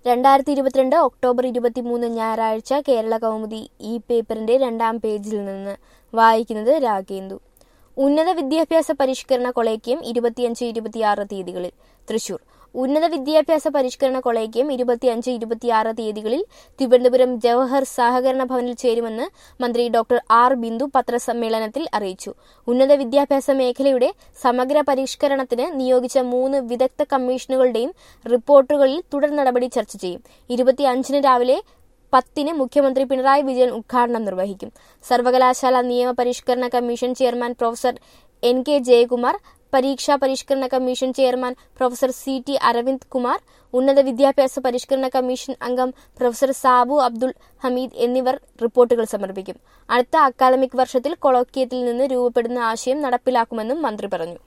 രണ്ടായിരത്തി ഇരുപത്തിരണ്ട് ഒക്ടോബർ ഇരുപത്തിമൂന്ന് ഞായറാഴ്ച കേരള കൗമുദി ഈ പേപ്പറിന്റെ രണ്ടാം പേജിൽ നിന്ന് വായിക്കുന്നത് രാഗേന്ദു ഉന്നത വിദ്യാഭ്യാസ പരിഷ്കരണ കൊളേക്യം ഇരുപത്തിയഞ്ച് ഇരുപത്തിയാറ് തീയതികളിൽ തൃശൂർ ഉന്നത വിദ്യാഭ്യാസ പരിഷ്കരണ കൊളേക്യം ഇരുപത്തിയഞ്ച് ഇരുപത്തിയാറ് തീയതികളിൽ തിരുവനന്തപുരം ജവഹർ സഹകരണ ഭവനിൽ ചേരുമെന്ന് മന്ത്രി ഡോക്ടർ ആർ ബിന്ദു പത്രസമ്മേളനത്തിൽ അറിയിച്ചു ഉന്നത വിദ്യാഭ്യാസ മേഖലയുടെ സമഗ്ര പരിഷ്കരണത്തിന് നിയോഗിച്ച മൂന്ന് വിദഗ്ധ കമ്മീഷനുകളുടെയും റിപ്പോർട്ടുകളിൽ തുടർ നടപടി ചർച്ച ചെയ്യും ഇരുപത്തിയഞ്ചിന് രാവിലെ പത്തിന് മുഖ്യമന്ത്രി പിണറായി വിജയൻ ഉദ്ഘാടനം നിർവഹിക്കും സർവകലാശാല നിയമ പരിഷ്കരണ commission chairman professor N K Jayakumar പരീക്ഷാ പരിഷ്കരണ commission chairman professor C T Aravind Kumar ഉന്നത വിദ്യാഭ്യാസ പരിഷ്കരണ കമ്മീഷൻ അംഗം പ്രൊഫസർ സാബു അബ്ദുൾ ഹമീദ് എന്നിവർ റിപ്പോർട്ടുകൾ സമർപ്പിക്കും അടുത്ത അക്കാദമിക് വർഷത്തിൽ കൊളോക്കിയത്തിൽ നിന്ന് രൂപപ്പെടുന്ന ആശയം നടപ്പിലാക്കുമെന്നും മന്ത്രി പറഞ്ഞു